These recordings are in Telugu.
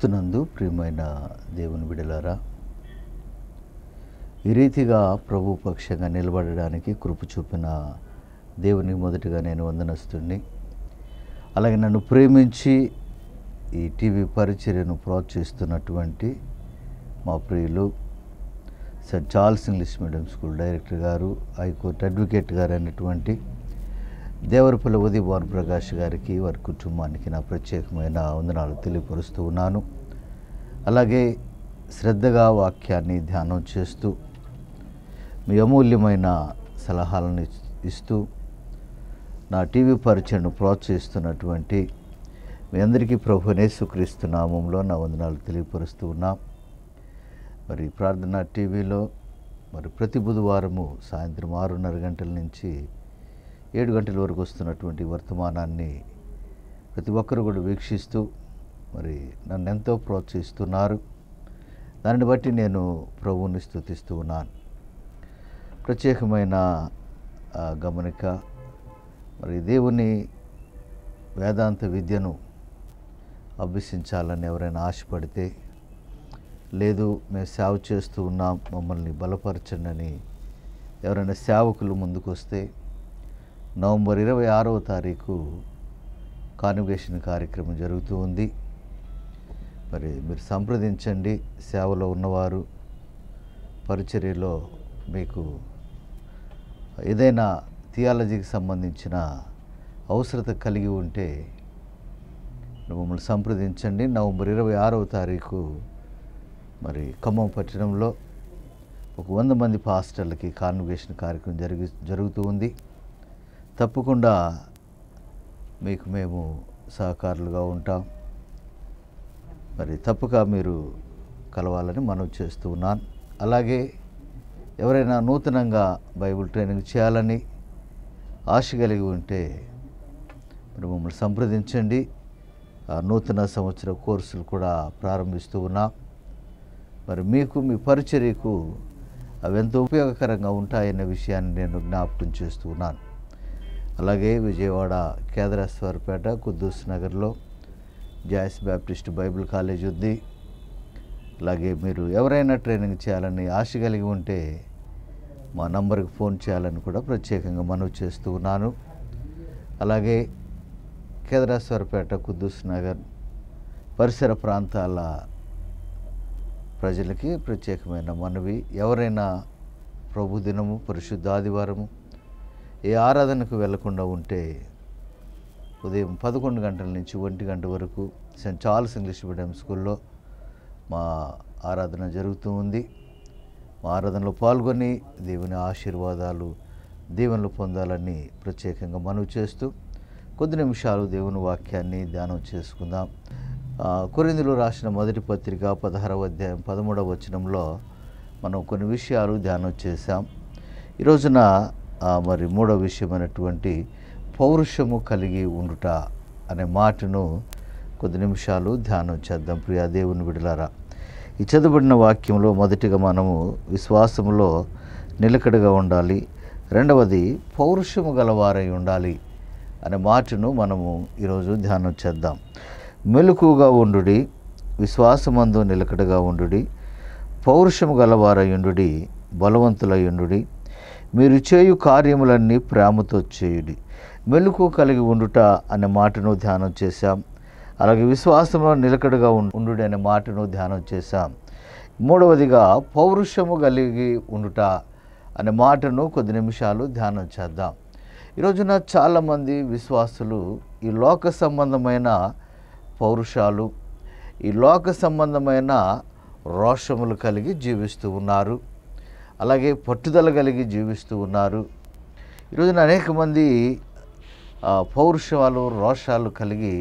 క్రీస్తునందు ప్రియమైన దేవుని బిడలారా ఈ రీతిగా ప్రభు పక్షంగా నిలబడడానికి కృప చూపిన దేవుని మొదటిగా నేను వందనస్తుడిని అలాగే నన్ను ప్రేమించి ఈ టీవీ పరిచర్యను ప్రోత్సహిస్తున్నటువంటి మా ప్రియులు Saint Charles English medium school director గారు హైకోర్టు అడ్వకేట్ గారు అయినటువంటి దేవరపల్లి ఉదయ్ భాను ప్రకాష్ గారికి వారి కుటుంబానికి నా ప్రత్యేకమైన వందనాలు తెలియపరుస్తూ ఉన్నాను అలాగే శ్రద్ధగా వాక్యాన్ని ధ్యానం చేస్తూ మీ అమూల్యమైన సలహాలను ఇస్తూ నా టీవీ పరిచయను ప్రోత్సహిస్తున్నటువంటి మీ అందరికీ ప్రభు యేసుక్రీస్తు నామంలో నా వందనాలు తెలియపరుస్తూ ఉన్నాం మరి ప్రార్థన టీవీలో మరి ప్రతి బుధవారము సాయంత్రం ఆరున్నర గంటల నుంచి ఏడు గంటల వరకు వస్తున్నటువంటి వర్తమానాన్ని ప్రతి ఒక్కరు కూడా వీక్షిస్తూ మరి నన్ను ఎంతో ప్రోత్సహిస్తున్నారు దానిని బట్టి నేను ప్రభువుని స్థుతిస్తూ ఉన్నాను ప్రత్యేకమైన ఆ, గమనిక మరి దేవుని వేదాంత విద్యను అభ్యసించాలని ఎవరైనా ఆశపడితే లేదు మేము సేవ చేస్తూ ఉన్నాం మమ్మల్ని బలపరచండి అని ఎవరైనా సేవకులు ముందుకు వస్తే నవంబర్ ఇరవై ఆరవ తారీఖు కాన్వికేషన్ కార్యక్రమం జరుగుతూ ఉంది మరి మీరు సంప్రదించండి సేవలో ఉన్నవారు పరిచర్యలో మీకు ఏదైనా థియాలజీకి సంబంధించిన అవసరత కలిగి ఉంటే మమ్మల్ని సంప్రదించండి నవంబర్ ఇరవై ఆరవ తారీఖు మరి ఖమ్మం పట్టణంలో ఒక వంద మంది పాస్టర్లకి కాన్వికేషన్ కార్యక్రమం జరిగి జరుగుతూ ఉంది తప్పకుండా మీకు మేము సహకారులుగా ఉంటాం మరి తప్పక మీరు కలవాలని మనం చేస్తూ ఉన్నాను అలాగే ఎవరైనా నూతనంగా బైబిల్ ట్రైనింగ్ చేయాలని ఆశ కలిగి ఉంటే మరి మమ్మల్ని సంప్రదించండి ఆ నూతన సంవత్సర కోర్సులు కూడా ప్రారంభిస్తూ ఉన్నాం మరి మీకు మీ పరిచర్యకు అవి ఎంతో ఉపయోగకరంగా ఉంటాయనే విషయాన్ని నేను జ్ఞాపకం చేస్తూ ఉన్నాను అలాగే విజయవాడ కేదరేశ్వరపేట కుద్దూస్ నగర్లో జాయిస్ బ్యాప్టిస్ట్ బైబిల్ కాలేజ్ ఉంది అలాగే మీరు ఎవరైనా ట్రైనింగ్ చేయాలని ఆశ కలిగి ఉంటే మా నంబర్కి ఫోన్ చేయాలని కూడా ప్రత్యేకంగా మనవి చేస్తూ ఉన్నాను అలాగే కేదరేశ్వరపేట కుద్దూస్ నగర్ పరిసర ప్రాంతాల ప్రజలకి ప్రత్యేకమైన మనవి ఎవరైనా ప్రభు దినము పరిశుద్ధ ఆదివారము ఏ ఆరాధనకు వెళ్లకుండా ఉంటే ఉదయం పదకొండు గంటల నుంచి ఒంటి గంట వరకు సెంట్ చార్ల్స్ ఇంగ్లీష్ మీడియం స్కూల్లో మా ఆరాధన జరుగుతూ ఉంది మా ఆరాధనలో పాల్గొని దేవుని ఆశీర్వాదాలు దీవెనలు పొందాలని ప్రత్యేకంగా మనవి చేస్తూ కొద్ది నిమిషాలు దేవుని వాక్యాన్ని ధ్యానం చేసుకుందాం ఆ, కొరిందులు రాసిన మొదటి పత్రిక పదహారవ అధ్యాయం పదమూడవ వచనంలో మనం కొన్ని విషయాలు ధ్యానం చేశాం ఈ రోజున ఆ, మరి మూడవ విషయమైనటువంటి పౌరుషము కలిగి ఉండుట అనే మాటను కొద్ది నిమిషాలు ధ్యానం చేద్దాం ప్రియా దేవుని విడలారా ఈ చదువుబడిన వాక్యంలో మొదటిగా మనము విశ్వాసములో నిలకడగా ఉండాలి రెండవది పౌరుషము గలవారై ఉండాలి అనే మాటను మనము ఈరోజు ధ్యానం చేద్దాం మెలకుగా ఉండుడి విశ్వాసమందు నిలకడగా ఉండుడి పౌరుషము గలవారయుండుడి బలవంతులయుండుడి మీరు చేయు కార్యములన్నీ ప్రేమతో చేయుడి మెలకు కలిగి ఉండుట అనే మాటను ధ్యానం చేశాం అలాగే విశ్వాసంలో నిలకడగా ఉం- ఉండుడి అనే మాటను ధ్యానం చేశాం మూడవదిగా పౌరుషము కలిగి ఉండుట అనే మాటను కొద్ది నిమిషాలు ధ్యానం చేద్దాం ఈ రోజున చాలామంది విశ్వాసులు ఈ లోక సంబంధమైన పౌరుషాలు ఈ లోక సంబంధమైన రోషములు కలిగి జీవిస్తూ ఉన్నారు అలాగే పట్టుదల కలిగి జీవిస్తూ ఉన్నారు ఈరోజున అనేక మంది ఆ, పౌరుషాలు రోషాలు కలిగి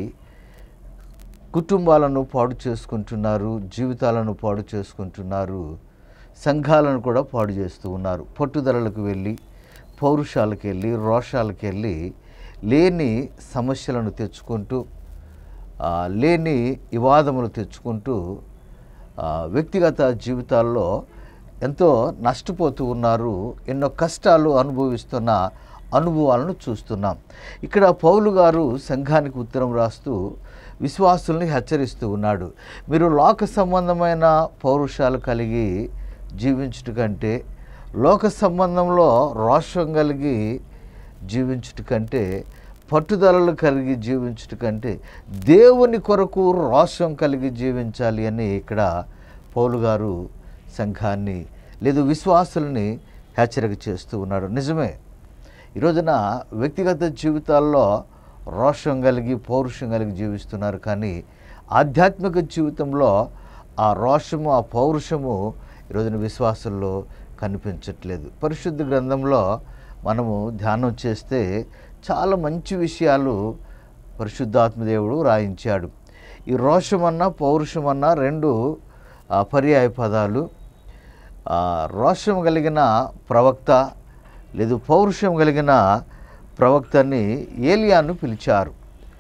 కుటుంబాలను పాడు చేసుకుంటున్నారు జీవితాలను పాడు చేసుకుంటున్నారు సంఘాలను కూడా పాడు చేస్తూ ఉన్నారు పట్టుదలలకు వెళ్ళి పౌరుషాలకు వెళ్ళి రోషాలకు వెళ్ళి లేని సమస్యలను తెచ్చుకుంటూ ఆ, లేని వివాదములు తెచ్చుకుంటూ ఆ, వ్యక్తిగత జీవితాల్లో ఎంతో నష్టపోతూ ఉన్నారు ఎన్నో కష్టాలు అనుభవిస్తున్న అనుభవాలను చూస్తున్నాం ఇక్కడ పౌలు గారు సంఘానికి ఉత్తరం రాస్తూ విశ్వాసుల్ని హెచ్చరిస్తూ ఉన్నాడు మీరు లోక సంబంధమైన పౌరుషాలు కలిగి జీవించుట కంటే లోక సంబంధంలో రోషం కలిగి జీవించుట కంటే పట్టుదలలు కలిగి జీవించుట కంటే దేవుని కొరకు రోషం కలిగి జీవించాలి అని ఇక్కడ పౌలు గారు సంఘాన్ని లేదు విశ్వాసుల్ని హెచ్చరిక చేస్తూ ఉన్నాడు నిజమే ఈ రోజున వ్యక్తిగత జీవితాల్లో రోషం కలిగి పౌరుషం కలిగి జీవిస్తున్నారు కానీ ఆధ్యాత్మిక జీవితంలో ఆ రోషము ఆ పౌరుషము ఈ రోజున విశ్వాసంలో కనిపించట్లేదు పరిశుద్ధ గ్రంథంలో మనము ధ్యానం చేస్తే చాలా మంచి విషయాలు పరిశుద్ధాత్మదేవుడు రాయించాడు ఈ రోషమన్నా పౌరుషమన్నా రెండు ఆ, పర్యాయ పదాలు ఆ, రోషం కలిగిన ప్రవక్త లేదు పౌరుషం కలిగిన ప్రవక్తని ఏలియాను పిలిచారు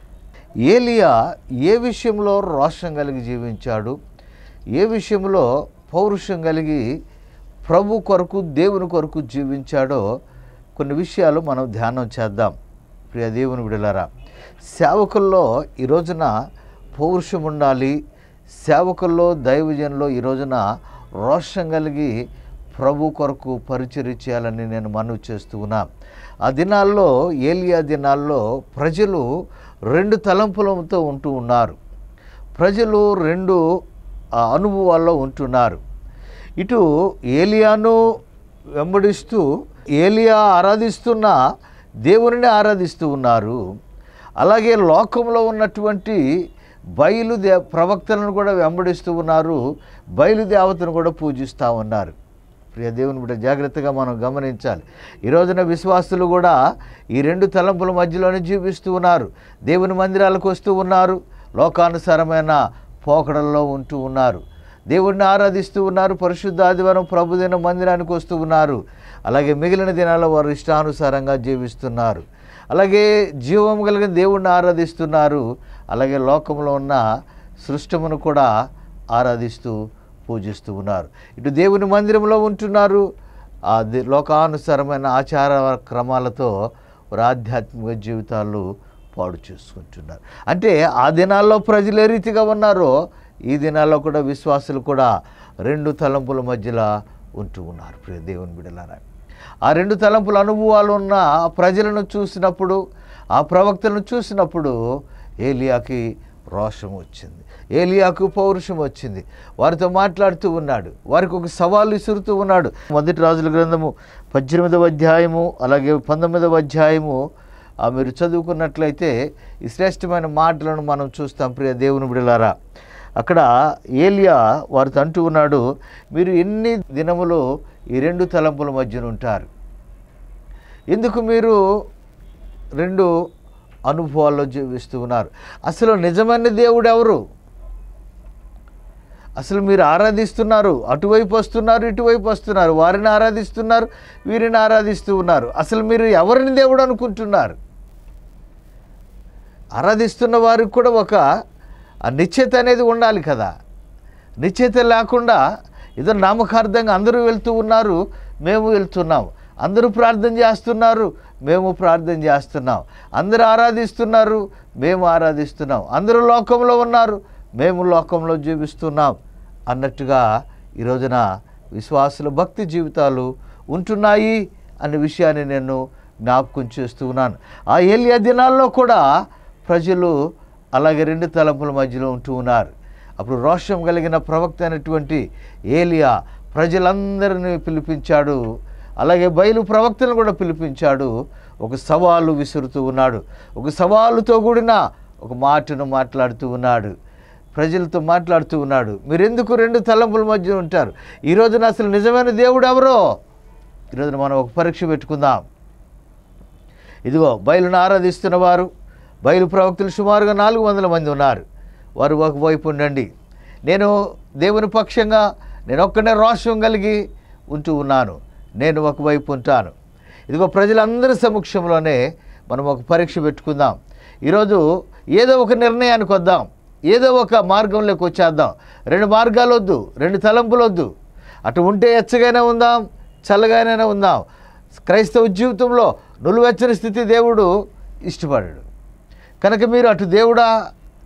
ఏలియా ఏ విషయంలో రోషం కలిగి జీవించాడు ఏ విషయంలో పౌరుషం కలిగి ప్రభు కొరకు దేవుని కొరకు జీవించాడో కొన్ని విషయాలు మనం ధ్యానం చేద్దాం ప్రియ దేవుని విడలారా సేవకుల్లో ఈ రోజున పౌరుషం ఉండాలి సేవకుల్లో దైవజనంలో ఈ రోజున రోషం కలిగి ప్రభు కొరకు పరిచర్య చేయాలని నేను మనవి చేస్తూ ఉన్నా ఆ దినాల్లో ఏలియా దినాల్లో ప్రజలు రెండు తలంపులతో ఉంటూ ఉన్నారు ప్రజలు రెండు ఆ, అనుభవాల్లో ఉంటున్నారు ఇటు ఏలియాను వెంబడిస్తూ ఏలియా ఆరాధిస్తున్న దేవునిని ఆరాధిస్తూ ఉన్నారు అలాగే లోకంలో ఉన్నటువంటి బయలుదే ప్రవక్తలను కూడా వెంబడిస్తూ ఉన్నారు బయలుదేవతను కూడా పూజిస్తూ ఉన్నారు ప్రియ దేవుని బిడ్డ జాగ్రత్తగా మనం గమనించాలి ఈ రోజున విశ్వాసులు కూడా ఈ రెండు తలంపుల మధ్యలోనే జీవిస్తూ ఉన్నారు దేవుని మందిరాలకు వస్తూ ఉన్నారు లోకానుసారమైన పోకడల్లో ఉంటూ ఉన్నారు దేవుడిని ఆరాధిస్తూ ఉన్నారు పరిశుద్ధ ఆదివారం ప్రభుదిన మందిరానికి వస్తూ ఉన్నారు అలాగే మిగిలిన దినాల్లో వారు ఇష్టానుసారంగా జీవిస్తున్నారు అలాగే జీవం కలిగిన దేవుణ్ణి ఆరాధిస్తున్నారు అలాగే లోకంలో ఉన్న సృష్టమును కూడా ఆరాధిస్తూ పూజిస్తూ ఉన్నారు ఇటు దేవుని మందిరంలో ఉంటున్నారు ఆ ది- లోకానుసారమైన ఆచార క్రమాలతో వారి ఆధ్యాత్మిక జీవితాలు పాడు చేసుకుంటున్నారు అంటే ఆ దినాల్లో ప్రజలు ఏ రీతిగా ఉన్నారో ఈ దినాల్లో కూడా విశ్వాసులు కూడా రెండు తలంపుల మధ్యలో ఉంటూ ఉన్నారు ప్రియ దేవుని బిడలారా ఆ రెండు తలంపుల అనుభవాలు ఉన్న ఆ ప్రజలను చూసినప్పుడు ఆ ప్రవక్తలను చూసినప్పుడు ఏలియాకి రోషం వచ్చింది ఏలియాకు పౌరుషం వచ్చింది వారితో మాట్లాడుతూ ఉన్నాడు వారికి ఒక సవాలు విసురుతూ ఉన్నాడు మొదటి రాజుల గ్రంథము పద్దెనిమిదవ అధ్యాయము అలాగే పంతొమ్మిదవ అధ్యాయము ఆ మీరు చదువుకున్నట్లయితే ఈ శ్రేష్టమైన మాటలను మనం చూస్తాం ప్రియ దేవుని బిడలారా అక్కడ ఏలియా వారితో అంటూ ఉన్నాడు మీరు ఎన్ని దినములు ఈ రెండు తలంపుల మధ్యన ఉంటారు ఎందుకు మీరు రెండు అనుభవాల్లో జీవిస్తూ ఉన్నారు అసలు నిజమైన దేవుడు ఎవరు అసలు మీరు ఆరాధిస్తున్నారు అటువైపు వస్తున్నారు ఇటువైపు వస్తున్నారు వారిని ఆరాధిస్తున్నారు వీరిని ఆరాధిస్తూ ఉన్నారు అసలు మీరు ఎవరిని దేవుడు అనుకుంటున్నారు ఆరాధిస్తున్న వారికి కూడా ఒక ఆ నిశ్చయత అనేది ఉండాలి కదా నిశ్చయత లేకుండా ఏదో నామకార్థంగా అందరూ వెళ్తూ ఉన్నారు మేము వెళ్తున్నాం అందరూ ప్రార్థన చేస్తున్నారు మేము ప్రార్థన చేస్తున్నాం అందరూ ఆరాధిస్తున్నారు మేము ఆరాధిస్తున్నాం అందరూ లోకంలో ఉన్నారు మేము లోకంలో జీవిస్తున్నాం అన్నట్టుగా ఈ రోజున విశ్వాసుల భక్తి జీవితాలు ఉంటున్నాయి అనే విషయాన్ని నేను జ్ఞాపకం చేస్తూ ఉన్నాను ఆ ఏలియా దినాల్లో కూడా ప్రజలు అలాగే రెండు తలంపుల మధ్యలో ఉంటూ ఉన్నారు అప్పుడు రోషం కలిగిన ప్రవక్త అయినటువంటి ఏలియా ప్రజలందరినీ పిలిపించాడు అలాగే బయలు ప్రవక్తను కూడా పిలిపించాడు ఒక సవాలు విసురుతూ ఉన్నాడు ఒక సవాలుతో కూడిన ఒక మాటను మాట్లాడుతూ ఉన్నాడు ప్రజలతో మాట్లాడుతూ ఉన్నాడు మీరెందుకు రెండు తలంపుల మధ్య ఉంటారు ఈ రోజున అసలు నిజమైన దేవుడు ఎవరో ఈరోజున మనం ఒక పరీక్ష పెట్టుకుందాం ఇదిగో బయలును ఆరాధిస్తున్న వారు బయలు ప్రవక్తలు సుమారుగా నాలుగు వందల మంది ఉన్నారు వారు ఒకవైపు ఉండండి నేను దేవుని పక్షంగా నేను ఒక్కనే రోషం కలిగి ఉంటూ ఉన్నాను నేను ఒకవైపు ఉంటాను ఇదిగో ప్రజలందరి సమక్షంలోనే మనం ఒక పరీక్ష పెట్టుకుందాం ఈరోజు ఏదో ఒక నిర్ణయానికి వద్దాం ఏదో ఒక మార్గంలోకి వచ్చేద్దాం రెండు మార్గాలు వద్దు రెండు తలంపులు వద్దు అటు ఉంటే ఎచ్చగానే ఉందాం చల్లగానే ఉందాం క్రైస్తవ జీవితంలో నులువెచ్చని స్థితి దేవుడు ఇష్టపడాడు కనుక మీరు అటు దేవుడా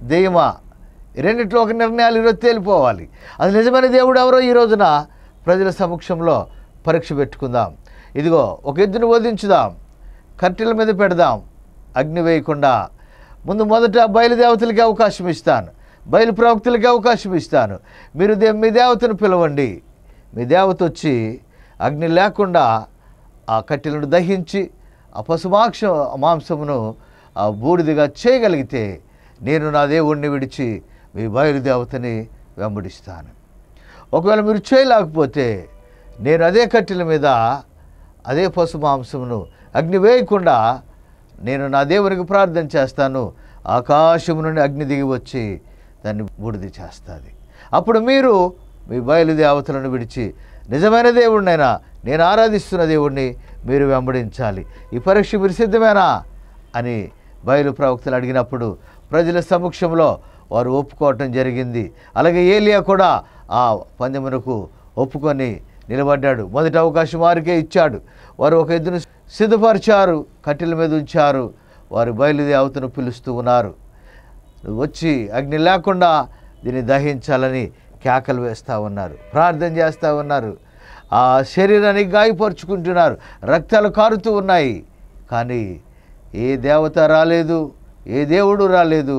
దెయ్యమా ఈ రెండిట్లో ఒక నిర్ణయాలు ఈరోజు తేలిపోవాలి అది నిజమైన దేవుడు ఎవరో ఈ రోజున ప్రజల సమక్షంలో పరీక్ష పెట్టుకుందాం ఇదిగో ఒక ఎద్దును వధించుదాం కట్టెల మీద పెడదాం అగ్ని వేయకుండా ముందు మొదట బయలుదేవతలకి అవకాశం ఇస్తాను బయలు ప్రవక్తలకి అవకాశం ఇస్తాను మీరు దే మీ దేవతను పిలవండి మీ దేవత వచ్చి అగ్ని లేకుండా ఆ కట్టెలను దహించి ఆ పశుమాక్ష మాంసమును ఆ బూడిదిగా చేయగలిగితే నేను నా దేవుణ్ణి విడిచి మీ బయలుదేవతని వెంబడిస్తాను ఒకవేళ మీరు చేయలేకపోతే నేను అదే కట్టెల మీద అదే పశు మాంసమును అగ్ని వేయకుండా నేను నా దేవునికి ప్రార్థన చేస్తాను ఆకాశము నుండి అగ్ని దిగి వచ్చి దాన్ని బూడిది చేస్తుంది అప్పుడు మీరు మీ బయలుదేవతలను విడిచి నిజమైన దేవుడినైనా నేను ఆరాధిస్తున్న దేవుడిని మీరు వెంబడించాలి ఈ పరీక్ష మీరు సిద్ధమేనా అని బయలు ప్రవక్తలు అడిగినప్పుడు ప్రజల సమక్షంలో వారు ఒప్పుకోవటం జరిగింది అలాగే ఏలియా కూడా ఆ పందెమునకు ఒప్పుకొని నిలబడ్డాడు మొదటి అవకాశం వారికే ఇచ్చాడు వారు ఒక ఎద్దును సిద్ధపరిచారు కట్టెల మీద ఉంచారు వారు బయలుదేవతను పిలుస్తూ ఉన్నారు నువ్వు వచ్చి అగ్ని లేకుండా దీన్ని దహించాలని కేకలు వేస్తూ ఉన్నారు ప్రార్థన చేస్తూ ఉన్నారు ఆ శరీరాన్ని గాయపరుచుకుంటున్నారు రక్తాలు కారుతూ ఉన్నాయి కానీ ఏ దేవత రాలేదు ఏ దేవుడు రాలేదు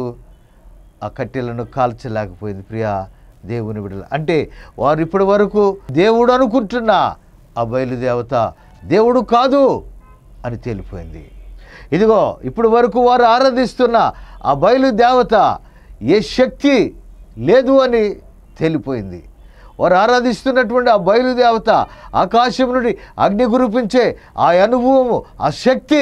ఆ కట్టెలను కాల్చలేకపోయింది ప్రియా దేవుని విడల అంటే వారు ఇప్పటి వరకు దేవుడు అనుకుంటున్న ఆ బయలుదేవత దేవుడు కాదు అని తేలిపోయింది ఇదిగో ఇప్పుడు వరకు వారు ఆరాధిస్తున్న ఆ బయలుదేవత ఏ శక్తి లేదు అని తేలిపోయింది వారు ఆరాధిస్తున్నటువంటి ఆ బయలుదేవత ఆకాశం నుండి అగ్ని కురిపించే ఆ అనుభవము ఆ శక్తి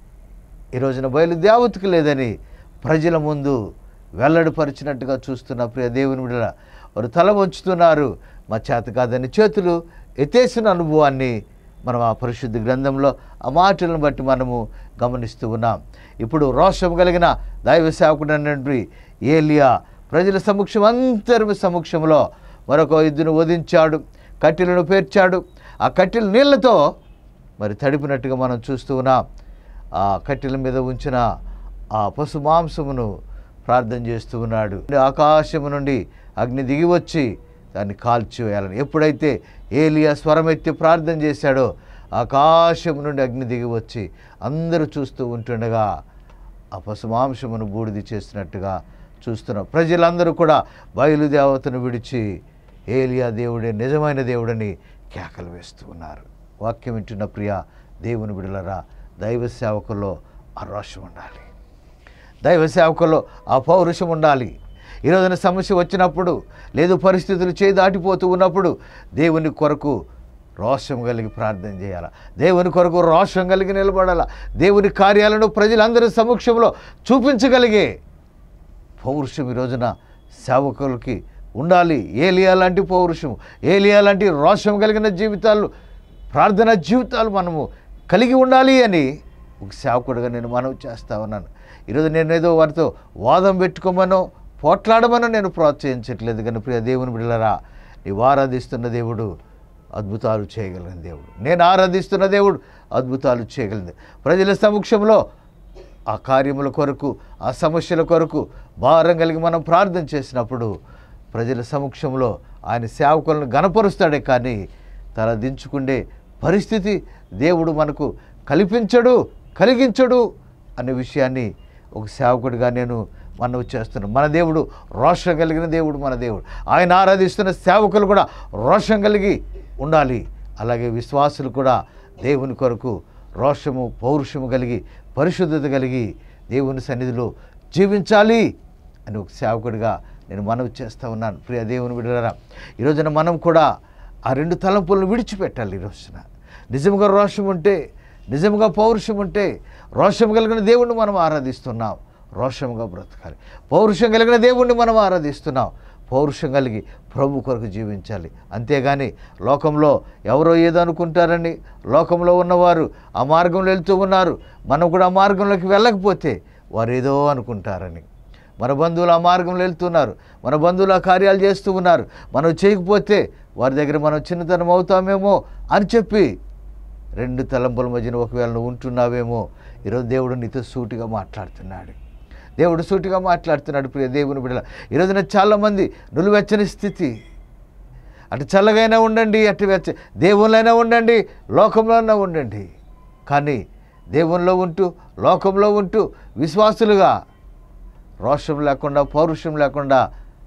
ఈ రోజున బయలుదేవతకు లేదని ప్రజల ముందు వెల్లడిపరిచినట్టుగా చూస్తున్న ప్రియ దేవుని విడల వారు తల వంచుతున్నారు మా చేత కాదని చేతులు ఎత్తేసిన అనుభవాన్ని మనం ఆ పరిశుద్ధ గ్రంథంలో ఆ మాటలను బట్టి మనము గమనిస్తూ ఉన్నాం ఇప్పుడు రోషం కలిగిన దైవ సేవకుడు అన్నటువంటి ఏలియా ప్రజల సమక్షం అందరి సమక్షంలో మరొక ఎద్దును వధించాడు కట్టెలను పేర్చాడు ఆ కట్టెల నీళ్లతో మరి తడిపినట్టుగా మనం చూస్తూ ఉన్నాం ఆ కట్టెల మీద ఉంచిన ఆ పశు మాంసమును ప్రార్థన చేస్తూ ఉన్నాడు ఆకాశము నుండి అగ్ని దిగి వచ్చి దాన్ని కాల్చివేయాలని ఎప్పుడైతే ఏలియా స్వరమెత్తి ప్రార్థన చేశాడో ఆకాశం నుండి అగ్ని దిగి వచ్చి అందరూ చూస్తూ ఉంటుండగా ఆ పశు మాంసమును బూడిది చేస్తున్నట్టుగా చూస్తున్నాం ప్రజలందరూ కూడా బయలుదేవతను విడిచి ఏలియా దేవుడే నిజమైన దేవుడని కేకలు వేస్తూ ఉన్నారు వాక్యం వింటున్న ప్రియ దేవుని బిడలరా దైవ సేవకుల్లో ఆ రోషం ఉండాలి దైవ సేవకుల్లో ఆ పౌరుషం ఉండాలి ఈరోజున సమస్య వచ్చినప్పుడు లేదు పరిస్థితులు చేయి దాటిపోతూ ఉన్నప్పుడు దేవుని కొరకు రోషం కలిగి ప్రార్థన చేయాలి దేవుని కొరకు రోషం కలిగి నిలబడాలి దేవుని కార్యాలను ప్రజలందరి సమక్షంలో చూపించగలిగే పౌరుషం ఈ రోజున సేవకులకి ఉండాలి ఏలియా లాంటి పౌరుషం ఏలియా లాంటి రోషం కలిగిన జీవితాలు ప్రార్థన జీవితాలు మనము కలిగి ఉండాలి అని ఒక సేవకుడిగా నేను మనవి చేస్తా ఉన్నాను ఈరోజు నేను ఏదో వారితో వాదం పెట్టుకోమనో పోట్లాడమనో నేను ప్రోత్సహించట్లేదు కానీ ప్రియ దేవుని బిడ్డలరా నీవు ఆరాధిస్తున్న దేవుడు అద్భుతాలు చేయగలిగిన దేవుడు నేను ఆరాధిస్తున్న దేవుడు అద్భుతాలు చేయగలిగింది ప్రజల సమక్షంలో ఆ కార్యముల కొరకు ఆ సమస్యల కొరకు భారం కలిగి మనం ప్రార్థన చేసినప్పుడు ప్రజల సమక్షంలో ఆయన సేవకులను గనపరుస్తాడే కానీ తల దించుకుండే పరిస్థితి దేవుడు మనకు కల్పించడు కలిగించడు అనే విషయాన్ని ఒక సేవకుడిగా నేను మనవి చేస్తున్నాను మన దేవుడు రోషం కలిగిన దేవుడు మన దేవుడు ఆయన ఆరాధిస్తున్న సేవకులు కూడా రోషం కలిగి ఉండాలి అలాగే విశ్వాసులు కూడా దేవుని కొరకు రోషము పౌరుషము కలిగి పరిశుద్ధత కలిగి దేవుని సన్నిధిలో జీవించాలి అని ఒక సేవకుడిగా నేను మనవి చేస్తూ ఉన్నాను ప్రియ దేవుని విడరా ఈ రోజున మనం కూడా ఆ రెండు తలంపులను విడిచిపెట్టాలి ఈ రోజున నిజంగా రోషం ఉంటే నిజంగా పౌరుషం ఉంటే రోషం కలిగిన దేవుణ్ణి మనం ఆరాధిస్తున్నాం రోషంగా బ్రతకాలి పౌరుషం కలిగిన దేవుణ్ణి మనం ఆరాధిస్తున్నాం పౌరుషం కలిగి ప్రభు కొరకు జీవించాలి అంతేగాని లోకంలో ఎవరో ఏదో అనుకుంటారని లోకంలో ఉన్నవారు ఆ మార్గంలో వెళ్తూ ఉన్నారు మనం కూడా ఆ మార్గంలోకి వెళ్ళకపోతే వారు ఏదో అనుకుంటారని మన బంధువులు ఆ మార్గంలో వెళ్తున్నారు మన బంధువులు ఆ కార్యాలు చేస్తూ ఉన్నారు మనం చేయకపోతే వారి దగ్గర మనం చిన్నతనం అవుతామేమో అని చెప్పి రెండు తలంపుల మధ్యన ఒకవేళ నువ్వు ఉంటున్నావేమో ఈరోజు దేవుడు నీతో సూటిగా మాట్లాడుతున్నాడు దేవుడు సూటిగా మాట్లాడుతున్నాడు ప్రియ దేవుని బిడ్డల ఈరోజున చాలామంది నులువెచ్చని స్థితి అటు చల్లగైనా ఉండండి అటు వెచ్చ దేవుళ్ళైనా ఉండండి లోకంలోనే ఉండండి కానీ దేవునిలో ఉంటూ లోకంలో ఉంటూ విశ్వాసులుగా రోషం లేకుండా పౌరుషం లేకుండా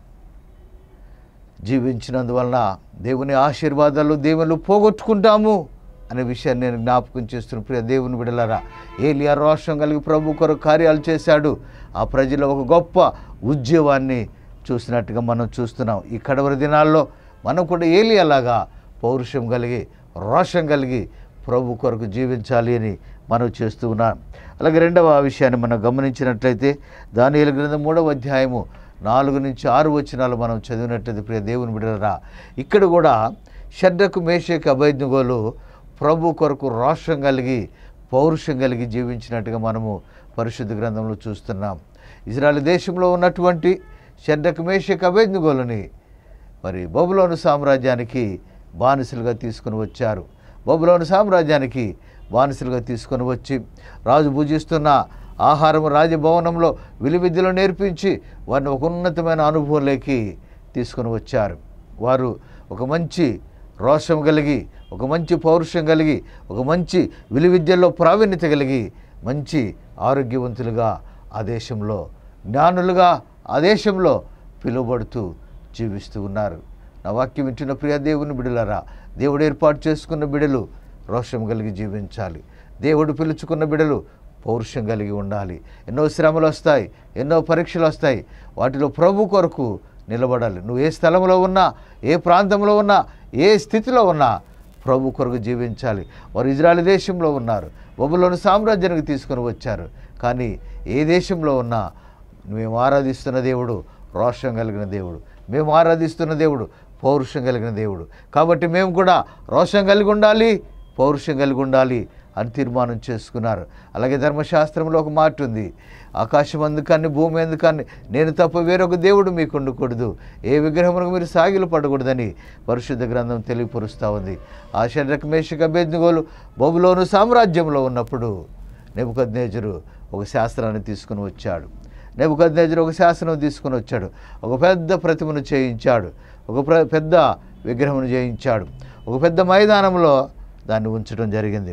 జీవించినందువలన దేవుని ఆశీర్వాదాలు దేవుళ్ళు పోగొట్టుకుంటాము అనే విషయాన్ని నేను జ్ఞాపకం చేస్తున్న ప్రియ దేవుని బిడలారా ఏలియా రోషం కలిగి ప్రభు కొరకు కార్యాలు చేశాడు ఆ ప్రజలు ఒక గొప్ప ఉద్యమాన్ని చూసినట్టుగా మనం చూస్తున్నాం ఈ కడవరి దినాల్లో మనం కూడా ఏలియాలాగా పౌరుషం కలిగి రోషం కలిగి ప్రభు కొరకు జీవించాలి అని మనం చేస్తూ ఉన్నాం అలాగే రెండవ విషయాన్ని మనం గమనించినట్లయితే దాని గ్రంథం మూడవ అధ్యాయము నాలుగు నుంచి ఆరు వచనాలు మనం చదివినట్లయితే ప్రియ దేవుని బిడ్డరా ఇక్కడ కూడా షడ్రకు మేషకు అభైజ్ఞగోలు ప్రభు కొరకు రోషం కలిగి పౌరుషం కలిగి జీవించినట్టుగా మనము పరిశుద్ధ గ్రంథంలో చూస్తున్నాం ఇజ్రాయల్ దేశంలో ఉన్నటువంటి షడ్రకు మేషకు అభైజ్ఞగోలని మరి బబులోను సామ్రాజ్యానికి బానిసలుగా తీసుకుని వచ్చారు బబులోను సామ్రాజ్యానికి బానిసలుగా తీసుకొని వచ్చి రాజు భుజిస్తున్న ఆహారం రాజభవనంలో విలువిద్యలో నేర్పించి వారిని ఒక ఉన్నతమైన అనుభవంలోకి తీసుకొని వచ్చారు వారు ఒక మంచి రోషం కలిగి ఒక మంచి పౌరుషం కలిగి ఒక మంచి విలువిద్యల్లో ప్రావీణ్యత కలిగి మంచి ఆరోగ్యవంతులుగా ఆ దేశంలో జ్ఞానులుగా ఆ దేశంలో పిలువబడుతూ జీవిస్తూ ఉన్నారు నా వాక్యం వింటున్న ప్రియ దేవుని బిడలరా దేవుడు ఏర్పాటు చేసుకున్న బిడలు రోషం కలిగి జీవించాలి దేవుడు పిలుచుకున్న బిడలు పౌరుషం కలిగి ఉండాలి ఎన్నో శ్రమలు వస్తాయి ఎన్నో పరీక్షలు వస్తాయి వాటిలో ప్రభు కొరకు నిలబడాలి నువ్వు ఏ స్థలంలో ఉన్నా ఏ ప్రాంతంలో ఉన్నా ఏ స్థితిలో ఉన్నా ప్రభు కొరకు జీవించాలి వారు ఇజ్రాయల్ దేశంలో ఉన్నారు బొబ్బులోని సామ్రాజ్యానికి తీసుకొని వచ్చారు కానీ ఏ దేశంలో ఉన్నా మేము ఆరాధిస్తున్న దేవుడు రోషం కలిగిన దేవుడు మేము ఆరాధిస్తున్న దేవుడు పౌరుషం కలిగిన దేవుడు కాబట్టి మేము కూడా రోషం కలిగి ఉండాలి పౌరుషం కలిగి ఉండాలి అని తీర్మానం చేసుకున్నారు అలాగే ధర్మశాస్త్రంలో ఒక మాట ఉంది ఆకాశం అందుకని భూమి ఎందుకని నేను తప్ప వేరొక దేవుడు మీకు ఉండకూడదు ఏ విగ్రహములకు మీరు సాగిలు పడకూడదని పరిశుద్ధ గ్రంథం తెలియపరుస్తూ ఉంది ఆ శరీరకమేషక బెద్దుగోలు బొబులోను సామ్రాజ్యంలో ఉన్నప్పుడు నెబుకద్నేజరు ఒక శాస్త్రాన్ని తీసుకుని వచ్చాడు నెబుకద్నేజరు ఒక శాసనం తీసుకుని వచ్చాడు ఒక పెద్ద ప్రతిమను చేయించాడు ఒక ప్ర పెద్ద విగ్రహమును చేయించాడు ఒక పెద్ద మైదానంలో దాన్ని ఉంచడం జరిగింది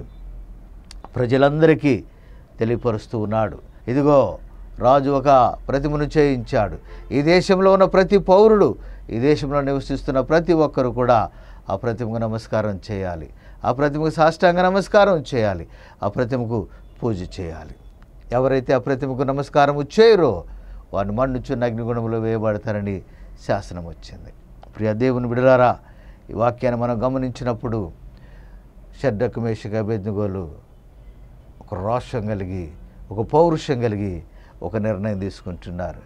ప్రజలందరికీ తెలియపరుస్తూ ఉన్నాడు ఇదిగో రాజు ఒక ప్రతిమను చేయించాడు ఈ దేశంలో ఉన్న ప్రతి పౌరుడు ఈ దేశంలో నివసిస్తున్న ప్రతి ఒక్కరు కూడా ఆ ప్రతిమకు నమస్కారం చేయాలి ఆ ప్రతిమకు సాష్టాంగ నమస్కారం చేయాలి ఆ ప్రతిమకు పూజ చేయాలి ఎవరైతే ఆ ప్రతిమకు నమస్కారం చేయరో వారిని మన్నుచున్న అగ్నిగుణంలో వేయబడతారని శాసనం వచ్చింది ప్రియ దేవుని బిడలారా ఈ వాక్యాన్ని మనం గమనించినప్పుడు షడ్డకు మేషక బెద్దుగోలు ఒక రోషం కలిగి ఒక పౌరుషం కలిగి ఒక నిర్ణయం తీసుకుంటున్నారు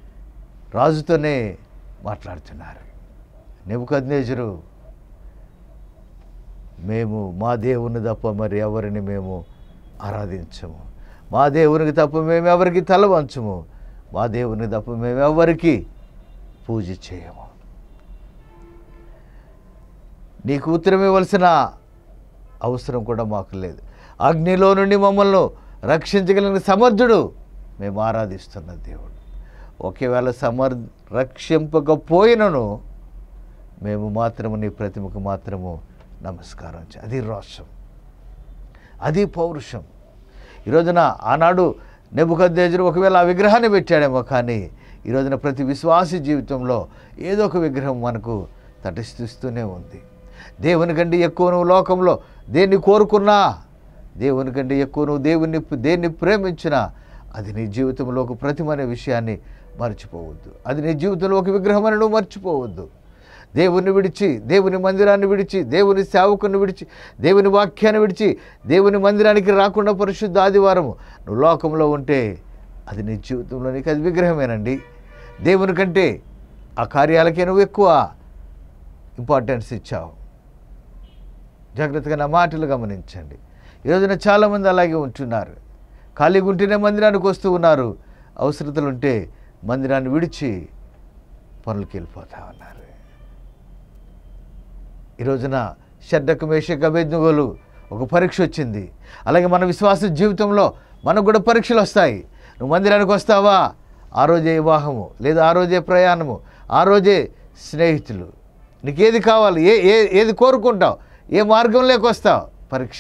రాజుతోనే మాట్లాడుతున్నారు నెబుకద్నేజరు మేము మా దేవుని తప్ప మరి ఎవరిని మేము ఆరాధించము మా దేవునికి తప్ప మేము ఎవరికి తల వంచము మా దేవునికి తప్ప మేము ఎవరికి పూజ చేయము నీకు ఉత్తరం ఇవ్వాల్సిన అవసరం కూడా మాకు లేదు అగ్నిలో నుండి మమ్మల్ని రక్షించగలిగిన సమర్థుడు మేము ఆరాధిస్తున్న దేవుడు ఒకవేళ సమర్ రక్షింపకపోయినను మేము మాత్రము నీ ప్రతిమకు మాత్రము నమస్కారం చే అది రోషం అది పౌరుషం ఈ రోజున ఆనాడు నెబుకద్దేజరు ఒకవేళ ఆ విగ్రహాన్ని పెట్టాడేమో కానీ ఈ రోజున ప్రతి విశ్వాసి జీవితంలో ఏదో ఒక విగ్రహం మనకు తటస్థిస్తూనే ఉంది దేవుని కంటే ఎక్కువ నువ్వు లోకంలో దేన్ని కోరుకున్నా దేవుని కంటే ఎక్కువ నువ్వు దేవుని దేన్ని ప్రేమించినా అది నీ జీవితంలో ఒక ప్రతిమ అనే విషయాన్ని మర్చిపోవద్దు అది నీ జీవితంలో ఒక విగ్రహం అని నువ్వు మర్చిపోవద్దు దేవుని విడిచి దేవుని మందిరాన్ని విడిచి దేవుని సేవకుని విడిచి దేవుని వాక్యాన్ని విడిచి దేవుని మందిరానికి రాకుండా పరిశుద్ధ ఆదివారము నువ్వు లోకంలో ఉంటే అది నీ జీవితంలో నీకు అది విగ్రహమేనండి దేవుని కంటే ఆ కార్యాలకే నువ్వు ఎక్కువ ఇంపార్టెన్స్ ఇచ్చావు జాగ్రత్తగా నా మాటలు గమనించండి ఈ రోజున చాలామంది అలాగే ఉంటున్నారు ఖాళీగా ఉంటేనే మందిరానికి వస్తూ ఉన్నారు అవసరతలు ఉంటే మందిరాన్ని విడిచి పనులకు వెళ్ళిపోతా ఉన్నారు ఈ రోజున షడ్డకు మేషక అభేజ్ఞగోలు ఒక పరీక్ష వచ్చింది అలాగే మన విశ్వాస జీవితంలో మనకు కూడా పరీక్షలు వస్తాయి నువ్వు మందిరానికి వస్తావా ఆ రోజే వివాహము లేదా ఆ రోజే ప్రయాణము ఆ రోజే స్నేహితులు నీకు ఏది కావాలి ఏ ఏ ఏది కోరుకుంటావు ఏ మార్గంలోకి వస్తావు పరీక్ష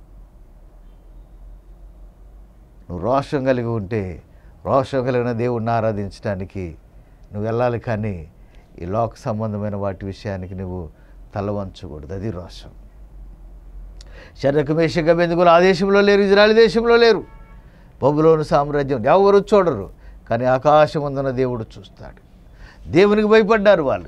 నువ్వు రోషం కలిగి ఉంటే రోషం కలిగిన దేవుణ్ణి ఆరాధించడానికి నువ్వు వెళ్ళాలి కానీ ఈ లోక సంబంధమైన వాటి విషయానికి నువ్వు తల వంచకూడదు అది రోషం శరకమేషక బెందుకులు ఆ దేశంలో లేరు ఇజ్రాయల్ దేశంలో లేరు బబులోను సామ్రాజ్యం ఎవరు చూడరు కానీ ఆకాశం ఉందన్న దేవుడు చూస్తాడు దేవునికి భయపడ్డారు వాళ్ళు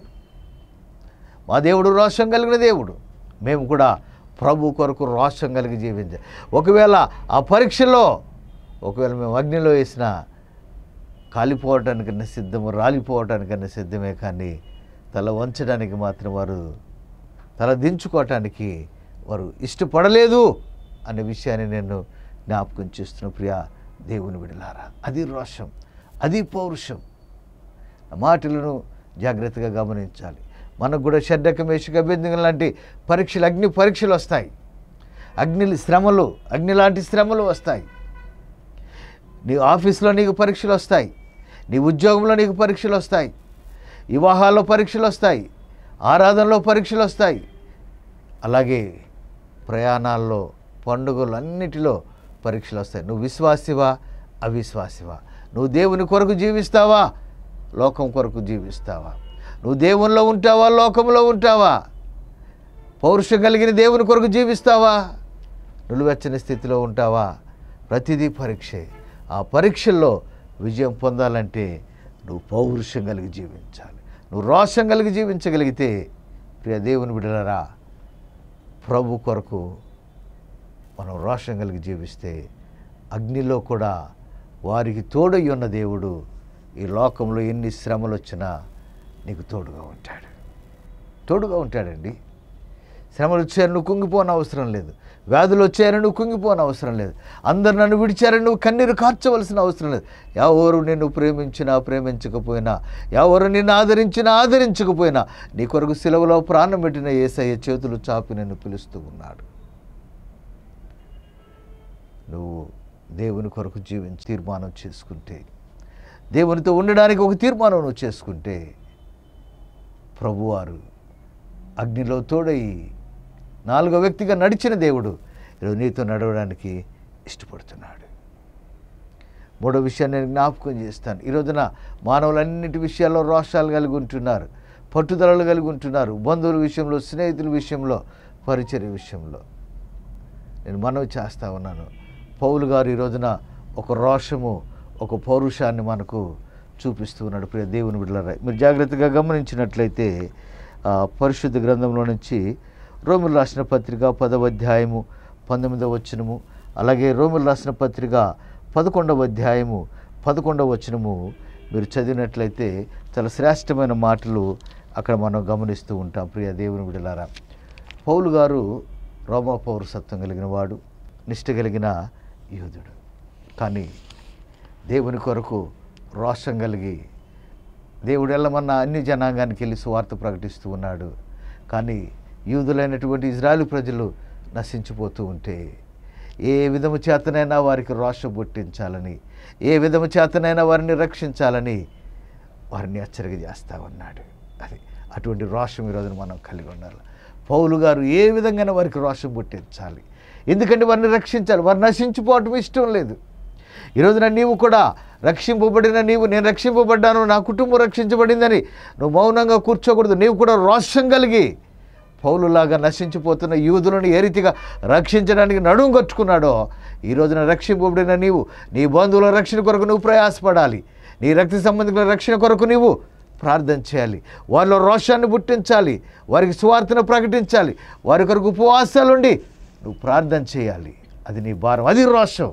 మా దేవుడు రోషం కలిగిన దేవుడు మేము కూడా ప్రభు కొరకు రోషం కలిగి జీవించాలి ఒకవేళ ఆ పరీక్షలో ఒకవేళ మేము అగ్నిలో వేసిన కాలిపోవటానికన్నా సిద్ధము రాలిపోవటానికన్నా సిద్ధమే కానీ తల వంచడానికి మాత్రం వారు తల దించుకోవటానికి వారు ఇష్టపడలేదు అనే విషయాన్ని నేను జ్ఞాపకం చేస్తున్న ప్రియ దేవుని విడలారా అది రోషం అది పౌరుషం ఆ మాటలను జాగ్రత్తగా గమనించాలి మనకు కూడా షడ్డక మేషక అభ్యర్థం లాంటి పరీక్షలు అగ్ని పరీక్షలు వస్తాయి అగ్ని శ్రమలు అగ్ని లాంటి శ్రమలు వస్తాయి నీ ఆఫీస్లో నీకు పరీక్షలు వస్తాయి నీ ఉద్యోగంలో నీకు పరీక్షలు వస్తాయి వివాహాల్లో పరీక్షలు వస్తాయి ఆరాధనలో పరీక్షలు వస్తాయి అలాగే ప్రయాణాల్లో పండుగలు అన్నిటిలో పరీక్షలు వస్తాయి నువ్వు విశ్వాసివా అవిశ్వాసివా నువ్వు దేవుని కొరకు జీవిస్తావా లోకం కొరకు జీవిస్తావా నువ్వు దేవునిలో ఉంటావా లోకంలో ఉంటావా పౌరుషం కలిగిన దేవుని కొరకు జీవిస్తావా నిలువెచ్చని స్థితిలో ఉంటావా ప్రతిదీ పరీక్షే ఆ పరీక్షల్లో విజయం పొందాలంటే నువ్వు పౌరుషం కలిగి జీవించాలి నువ్వు రోషం కలిగి జీవించగలిగితే ప్రియ దేవుని బిడ్డలరా ప్రభు కొరకు మనం రోషం కలిగి జీవిస్తే అగ్నిలో కూడా వారికి తోడై ఉన్న దేవుడు ఈ లోకంలో ఎన్ని శ్రమలు వచ్చినా నీకు తోడుగా ఉంటాడు తోడుగా ఉంటాడండి శ్రమలు వచ్చారు నువ్వు కుంగిపోని అవసరం లేదు వ్యాధులు వచ్చారని నువ్వు కుంగిపోని అవసరం లేదు అందరు నన్ను విడిచారని నువ్వు కన్నీరు కార్చవలసిన అవసరం లేదు ఎవరు నిన్ను ప్రేమించినా ప్రేమించకపోయినా ఎవరు నిన్ను ఆదరించినా ఆదరించకపోయినా నీ కొరకు సిలువలో ప్రాణం పెట్టిన ఏసయ్య చేతులు చాపి నిన్ను పిలుస్తూ ఉన్నాడు నువ్వు దేవుని కొరకు జీవించి తీర్మానం చేసుకుంటే దేవునితో ఉండడానికి ఒక తీర్మానం నువ్వు చేసుకుంటే ప్రభువారు అగ్నిలో తోడై నాలుగో వ్యక్తిగా నడిచిన దేవుడు ఈరోజు నీతో నడవడానికి ఇష్టపడుతున్నాడు మూడో విషయాన్ని నేను జ్ఞాపకం చేస్తాను ఈ రోజున మానవులన్నిటి విషయాల్లో రోషాలు కలిగి ఉంటున్నారు పట్టుదలలు కలిగి ఉంటున్నారు బంధువుల విషయంలో స్నేహితుల విషయంలో పరిచర్య విషయంలో నేను మనవి చేస్తా ఉన్నాను పౌలు గారు ఈ రోజున ఒక రోషము ఒక పౌరుషాన్ని మనకు చూపిస్తూ ఉన్నాడు ప్రియ దేవుని బిడ్డలారా మీరు జాగ్రత్తగా గమనించినట్లయితే ఆ, పరిశుద్ధ గ్రంథంలో నుంచి రోమిలు రాసిన పత్రిక పదవ అధ్యాయము పంతొమ్మిదవ వచనము అలాగే రోమిలు రాసిన పత్రిక పదకొండవ అధ్యాయము పదకొండవ వచనము మీరు చదివినట్లయితే చాలా శ్రేష్టమైన మాటలు అక్కడ మనం గమనిస్తూ ఉంటాం ప్రియ దేవుని బిడ్డలారా పౌలు గారు రోమా పౌరసత్వం కలిగిన వాడు నిష్ట కలిగిన యూదుడు కానీ దేవుని కొరకు రోషం కలిగి దేవుడు ఎల్లమన్న అన్ని జనాంగానికి వెళ్ళి సువార్త ప్రకటిస్తూ ఉన్నాడు కానీ యూదులైనటువంటి ఇజ్రాయలు ప్రజలు నశించిపోతూ ఉంటే ఏ విధము చేతనైనా వారికి రోషం పుట్టించాలని ఏ విధము చేతనైనా వారిని రక్షించాలని వారిని హెచ్చరిక చేస్తా ఉన్నాడు అది అటువంటి రోషం ఈరోజు మనం కలిగి ఉండాలి పౌలు గారు ఏ విధంగా వారికి రోషం పుట్టించాలి ఎందుకంటే వారిని రక్షించాలి వారు నశించిపోవటం ఇష్టం లేదు ఈరోజున నీవు కూడా రక్షింపబడిన నీవు నేను రక్షింపబడ్డాను నా కుటుంబం రక్షించబడిందని నువ్వు మౌనంగా కూర్చోకూడదు నీవు కూడా రోషం కలిగి పౌలులాగా నశించిపోతున్న యూదులను ఏ రీతిగా రక్షించడానికి నడుము కట్టుకున్నాడో ఈ రోజున రక్షింపబడిన నీవు నీ బంధువుల రక్షణ కొరకు నువ్వు ప్రయాసపడాలి నీ రక్త సంబంధికుల రక్షణ కొరకు నీవు ప్రార్థన చేయాలి వారిలో రోషాన్ని పుట్టించాలి వారికి స్వార్థను ప్రకటించాలి వారి కొరకు ఉపవాసాలుండి నువ్వు ప్రార్థన చేయాలి అది నీ భారం అది రోషం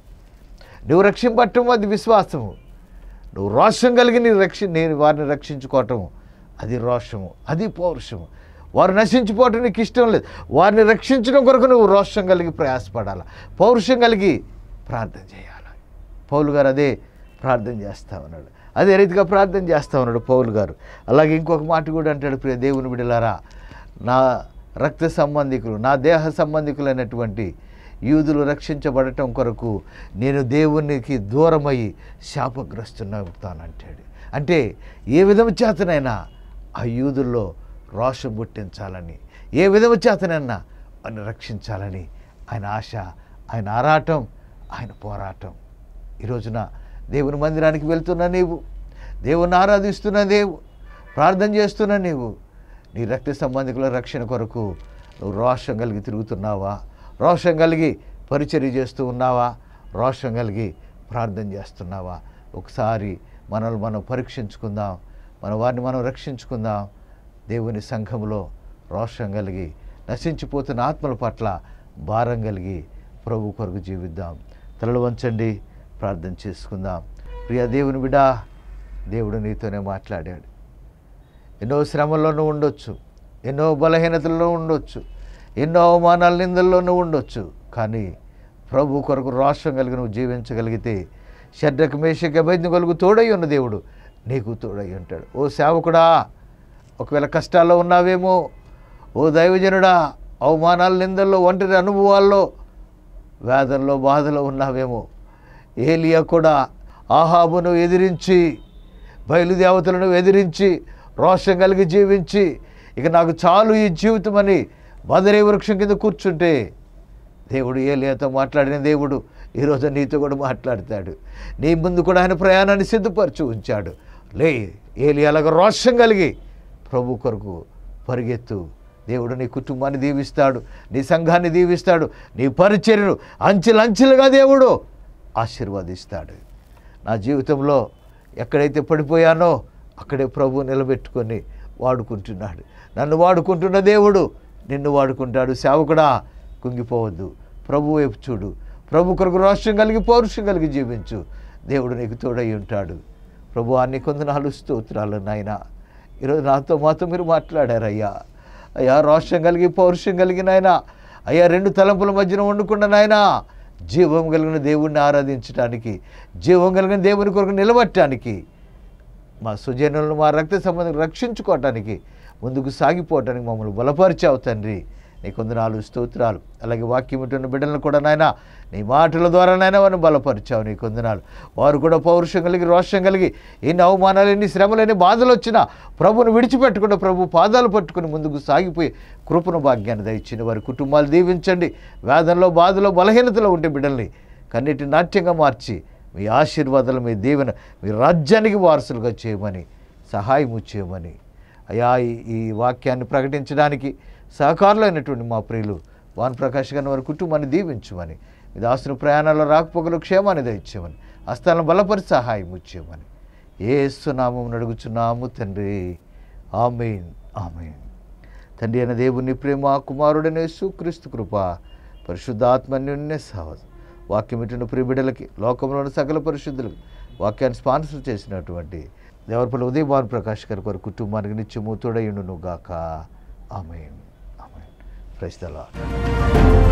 నువ్వు రక్షింపట్టం అది విశ్వాసము నువ్వు రోషం కలిగి నీ రక్షి నేను వారిని రక్షించుకోవటం అది రోషము అది పౌరుషము వారు నశించిపోవటం నీకు ఇష్టం లేదు వారిని రక్షించడం కొరకు నువ్వు రోషం కలిగి ప్రయాసపడాలి పౌరుషం కలిగి ప్రార్థన చేయాలి పౌలు గారు అదే ప్రార్థన చేస్తా ఉన్నాడు అదే రీతిగా ప్రార్థన చేస్తా ఉన్నాడు పౌలు గారు అలాగే ఇంకొక మాట కూడా అంటాడు ప్రియ దేవుని బిడలారా నా రక్త సంబంధికులు నా దేహ సంబంధికులైనటువంటి యూదులు రక్షించబడటం కొరకు నేను దేవునికి దూరమై శాపగ్రస్తునవుతానంటాడు అంటే ఏ విధము చేతనైనా ఆ యూదుల్లో రోషం పుట్టించాలని ఏ విధము చేతనైనా వారిని రక్షించాలని ఆయన ఆశ ఆయన ఆరాటం ఆయన పోరాటం ఈ రోజున దేవుని మందిరానికి వెళ్తున్న నీవు దేవుని ఆరాధిస్తున్న నీవు ప్రార్థన చేస్తున్న నీవు నీ రక్త సంబంధికుల రక్షణ కొరకు నువ్వు రోషం కలిగి తిరుగుతున్నావా రోషం కలిగి పరిచర్య చేస్తూ ఉన్నావా రోషం కలిగి ప్రార్థన చేస్తున్నావా ఒకసారి మనల్ని మనం పరీక్షించుకుందాం మన వారిని మనం రక్షించుకుందాం దేవుని సంఘంలో రోషం కలిగి నశించిపోతున్న ఆత్మల పట్ల భారం కలిగి ప్రభు కొరకు జీవిద్దాం తలలు వంచండి ప్రార్థన చేసుకుందాం ప్రియ దేవుని బిడా దేవుడు నీతోనే మాట్లాడాడు ఎన్నో శ్రమల్లోనూ ఉండొచ్చు ఎన్నో బలహీనతల్లో ఉండొచ్చు ఎన్నో అవమానాల నిందల్లోనూ ఉండొచ్చు కానీ ప్రభు కొరకు రోషం కలిగి నువ్వు జీవించగలిగితే శడ్రకు మేషకి అభ్యర్థి తోడై ఉన్న దేవుడు నీకు తోడై ఉంటాడు ఓ సేవకుడా ఒకవేళ కష్టాల్లో ఉన్నావేమో ఓ దైవజనుడా అవమానాల నిందల్లో ఒంటరి అనుభవాల్లో వేదనలో బాధలో ఉన్నావేమో ఏలియా కూడా ఆహాబును ఎదిరించి బయలుదేవతలను ఎదిరించి రోషం కలిగి జీవించి ఇక నాకు చాలు ఈ జీవితం అని బదరే వృక్షం కింద కూర్చుంటే దేవుడు ఏలియాతో మాట్లాడిన దేవుడు ఈరోజు నీతో కూడా మాట్లాడతాడు నీ ముందు కూడా ఆయన ప్రయాణాన్ని సిద్ధపరచు ఉంచాడు లే ఏలియాలాగా రోషం కలిగి ప్రభు కొరకు పరిగెత్తు దేవుడు నీ కుటుంబాన్ని దీవిస్తాడు నీ సంఘాన్ని దీవిస్తాడు నీ పరిచర్యను అంచెలంచెలుగా దేవుడు ఆశీర్వదిస్తాడు నా జీవితంలో ఎక్కడైతే పడిపోయానో అక్కడే ప్రభు నిలబెట్టుకొని వాడుకుంటున్నాడు నన్ను వాడుకుంటున్న దేవుడు నిన్ను వాడుకుంటాడు సేవకుడా కుంగిపోవద్దు ప్రభు వైపు చూడు ప్రభు కొరకు రోషం కలిగి పౌరుషం కలిగి జీవించు దేవుడు నీకు తోడై ఉంటాడు ప్రభు అన్ని కొందనాలు స్తోత్రాలు నాయన ఈరోజు నాతో మాతో మీరు మాట్లాడారయ్యా అయ్యా రోషం కలిగి పౌరుషం కలిగిన ఆయన అయ్యా రెండు తలంపుల మధ్యన వండుకున్న నాయన జీవం కలిగిన దేవుణ్ణి ఆరాధించడానికి జీవం కలిగిన దేవుని కొరకు నిలబట్టడానికి మా సుజనులను మా రక్త సంబంధం రక్షించుకోవటానికి ముందుకు సాగిపోవటానికి మమ్మల్ని బలపరిచావు తండ్రి నీ కొందనాలు స్తోత్రాలు అలాగే వాక్యం ఉంటున్న బిడ్డలను కూడా నాయన నీ మాటల ద్వారా నాయన వారిని బలపరిచావు నీ కొందనాలు వారు కూడా పౌరుషం కలిగి రోషం కలిగి ఎన్ని అవమానాలు ఎన్ని శ్రమలు ఎన్ని బాధలు వచ్చినా ప్రభును విడిచిపెట్టకుండా ప్రభు పాదాలు పట్టుకుని ముందుకు సాగిపోయి కృపను భాగ్యాన్ని దయచింది వారి కుటుంబాలు దీవించండి వేదంలో బాధలో బలహీనతలో ఉండే బిడ్డల్ని కన్నిటి నాట్యంగా మార్చి మీ ఆశీర్వాదాలు మీ దీవెన మీ రాజ్యానికి వారసులుగా చేయమని సహాయము చేయమని అయా ఈ- ఈ వాక్యాన్ని ప్రకటించడానికి సహకారులైనటువంటి మా ప్రియులు వాన్ ప్రకాష్ గారిని వారి కుటుంబాన్ని దీవించమని మీ దాసుని ప్రయాణాల్లో రాకపోకలు క్షేమాన్ని దయచేయమని హస్తాలను బలపరిచి సహాయం ఇచ్చేయమని ఏసునామం అడుగుచున్నాము తండ్రి ఆమెన్ ఆమెన్ తండ్రి అయిన దేవుని ప్రేమ కుమారుడనే సుక్రీస్తు కృప పరిశుద్ధాత్మన్యున్నే సహజం వాక్యం ఇటున్న ప్రియబిడ్డలకి లోకంలోని సకల పరిశుద్ధులకు వాక్యాన్ని స్పాన్సర్ చేసినటువంటి దేవరపల్లి ఉదయ భాను ప్రకాష్ గారి వారి కుటుంబానికి నిత్యము తోడయుండును గాక ఆమెన్ ఆమెన్ ప్రైస్తలా